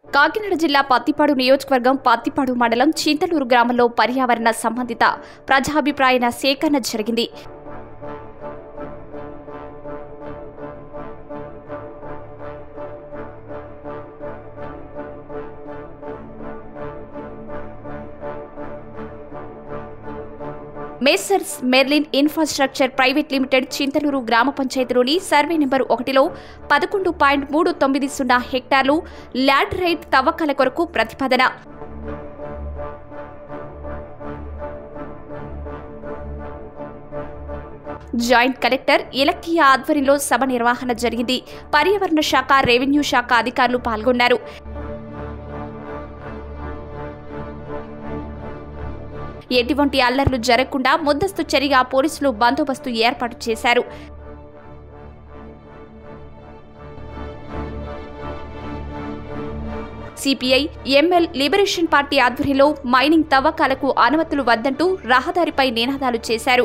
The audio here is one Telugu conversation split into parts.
కాకినాడ జిల్లా పత్తిపాడు నియోజకవర్గం పత్తిపాడు మండలం చింతలూరు గ్రామంలో పర్యావరణ సంబంధిత ప్రజాభిప్రాయ సేకరణ జరిగింది Messrs Merlin infrastructure private limited Chintaluru గ్రామ పంచాయతీలోని సర్వే నెంబర్ ఒకటిలో పదకొండు పాయింట్ మూడు తొమ్మిది సున్నా హెక్టార్లు లాటరైట్ తవ్వకాల కొరకు ప్రతిపాదన జాయింట్ కలెక్టర్ ఇలక్కియ ఆధ్వర్యంలో సభ నిర్వహణ జరిగింది పర్యావరణ శాఖ రెవెన్యూ శాఖ అధికారులు పాల్గొన్నారు ఎటువంటి అల్లర్లు జరగకుండా ముందస్తు చర్యగా పోలీసులు బందోబస్తు ఏర్పాటు చేశారు సిపిఐ ఎంఎల్ లిబరేషన్ పార్టీ ఆధ్వర్యంలో మైనింగ్ తవ్వకాలకు అనుమతులు వద్దంటూ రహదారిపై నినాదాలు చేశారు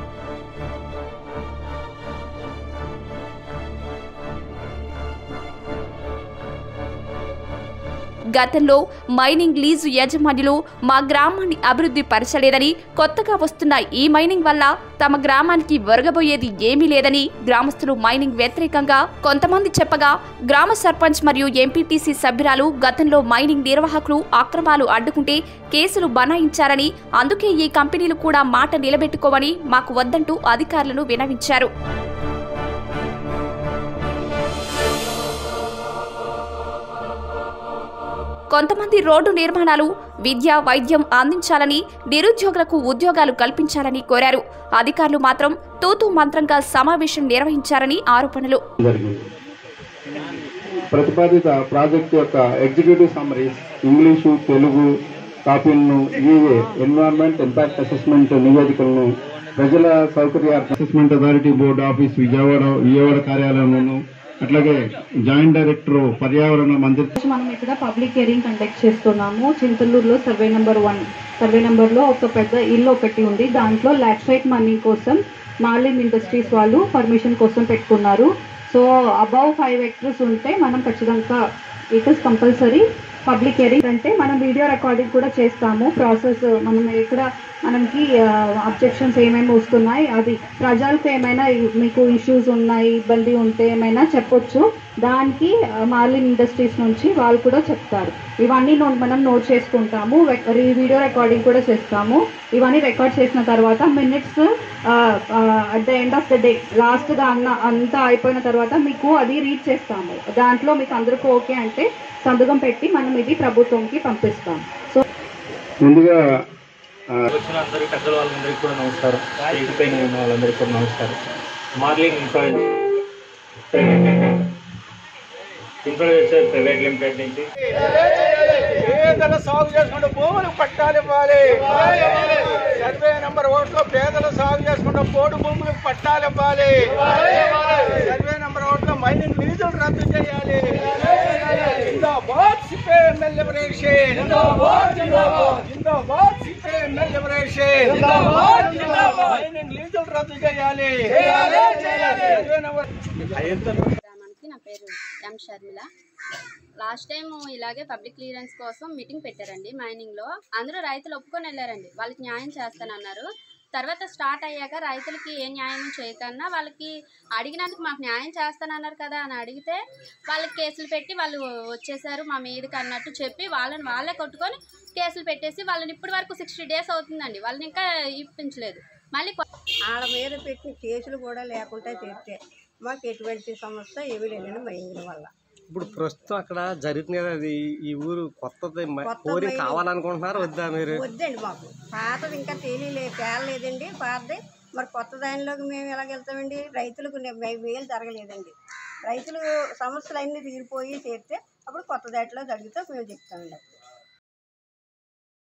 గతంలో మైనింగ్ లీజు యజమానులు మా గ్రామాన్ని అభివృద్ధి పరచలేదని కొత్తగా వస్తున్న ఈ మైనింగ్ వల్ల తమ గ్రామానికి ఒరగబోయేది ఏమీ లేదని గ్రామస్తులు మైనింగ్ వ్యతిరేకంగా కొంతమంది చెప్పగా గ్రామ సర్పంచ్ మరియు ఎంపీటీసీ సభ్యురాలు గతంలో మైనింగ్ నిర్వాహకులు అక్రమాలు అడ్డుకుంటే కేసులు బనాయించారని అందుకే ఈ కంపెనీలు కూడా మాట నిలబెట్టుకోవని మాకు వద్దంటూ అధికారులను వినవించారు కొంతమంది రోడ్డు నిర్మాణాలు విద్య వైద్యం అందించాలని నిరుద్యోగులకు ఉద్యోగాలు కల్పించాలని కోరారు అధికారులు మాత్రం తూతూ మంత్రంగా సమావేశం నిర్వహించారని ఆరోపణలు జరిగింది ప్రతిపాదిత ప్రాజెక్టు యొక్క ఎగ్జిక్యూటివ్ సమ్మరీస్ ఇంగ్లీషు తెలుగు కాపీలను ఈఏ ఎన్విరాన్మెంట్ ఇంపాక్ట్ అసెస్మెంట్ నివేదికలను ప్రజల సౌకర్యార్థం assessment authority board office Vijayawada Vijayawada కార్యాలయంలోను అట్లాగే జాయింట్ డైరెక్టర్ పర్యావరణ మంత్రి ఈరోజు మనం ఇక్కడ పబ్లిక్ హియరింగ్ కండక్ట్ చేస్తున్నాము చింతలూరులో సర్వే నెంబర్ వన్ సర్వే నెంబర్లో ఒక పెద్ద ఇల్లు ఒకటి ఉంది దాంట్లో లాక్సైట్ మనీ కోసం మార్లిన్ ఇండస్ట్రీస్ వాళ్ళు పర్మిషన్ కోసం పెట్టుకున్నారు సో అబౌవ్ ఫైవ్ హెక్టర్స్ ఉంటే మనం ఖచ్చితంగా it is compulsory public hearing అంటే మనం వీడియో రికార్డింగ్ కూడా చేస్తాము ప్రాసెస్ మనం ఎక్కడ మనకి అబ్జెక్షన్స్ ఏమేమి వస్తున్నాయి అది ప్రజలకు ఏమైనా ఇ- మీకు ఇష్యూస్ ఉన్నాయి ఇబ్బంది ఉంటే ఏమైనా చెప్పొచ్చు దానికి ఆ, మార్లిన్ ఇండస్ట్రీస్ నుంచి వాళ్ళు కూడా చెప్తారు ఇవన్నీ నో- మనం నోట్ చేసుకుంటాము వె- రి- వీడియో రికార్డింగ్ కూడా చేస్తాము ఇవన్నీ రికార్డ్ చేసిన తర్వాత minutes at the end of the day లాస్ట్గా అన్న అంతా అయిపోయిన తర్వాత మీకు అది రీడ్ చేస్తాము దాంట్లో మీకు అందరికీ ఓకే అంటే సంతకం పెట్టి మనం ఇది ప్రభుత్వంకి పంపిస్తాం సో ముందుగా ఆ, వచ్చిన అందరికి పెద్దల వాళ్ళందరికీ కూడా నమస్కారం వేదిక పైన ఉన్న వాళ్ళందరికీ కూడా నమస్కారం Marlin infra infrastructure private limited నుంచి పేదల సాగు చేసుకుంటూ భూములకు పట్టాలు ఇవ్వాలి సర్వే నెంబర్ ఒకటిలో పేదలు సాగు చేసుకుంటూ పోడు భూములకు పట్టాలు ఇవ్వాలి సర్వే నెంబర్ ఒకటిలో మైనింగ్ లీజులు రద్దు చేయాలి జిందాబాద్ సిపిఎంఎల్ లిబరేషన్ జిందాబాద్ సిపిఎంఎల్ లిబరేషన్ మైనింగ్ లీజులు రద్దు చేయాలి సర్వే నెంబర్ గ్రామానికి నా పేరు ఎం షర్మిల లాస్ట్ టైం ఇలాగే పబ్లిక్ క్లియరెన్స్ కోసం మీటింగ్ పెట్టారండి మైనింగ్లో అందరూ రైతులు ఒప్పుకొని వెళ్ళారండి వాళ్ళకి న్యాయం చేస్తానన్నారు తర్వాత స్టార్ట్ అయ్యాక రైతులకి ఏ న్యాయం చేయకన్నా వాళ్ళకి అడిగినందుకు మాకు న్యాయం చేస్తానన్నారు కదా అని అడిగితే వాళ్ళకి కేసులు పెట్టి వాళ్ళు వచ్చేసారు మా మీదకి అన్నట్టు చెప్పి వాళ్ళని వాళ్ళే కొట్టుకొని కేసులు పెట్టేసి వాళ్ళని ఇప్పటి వరకు సిక్స్టీ డేస్ అవుతుందండి వాళ్ళని ఇంకా ఇప్పించలేదు మళ్ళీ కొ- వాళ్ళ మీద పెట్టిన కేసులు కూడా లేకుండా చేస్తే మాకు ఎటువంటి సమస్య ఏమీ లేదండి మైండ్ వల్ల ఇప్పుడు ప్రస్తుతం అక్కడ జరుగుతుంది కదా అది ఈ ఊరు కొత్తది మ- కొత్త కోరి మైలు. కావాలనుకుంటున్నారు వద్దా మీరు వద్దండి మాకు పాతది ఇంకా తెలియలే తేలలేదండి పాతది మరి కొత్త దానిలోకి మేము ఎలాగ వెళ్తామండి రైతులకు నే- మే- మేలు జరగలేదండి రైతులు సమస్యలు అన్నీ తీరిపోయి చేస్తే అప్పుడు కొత్త దాంట్లో జరిగితే మేము చెప్తామండి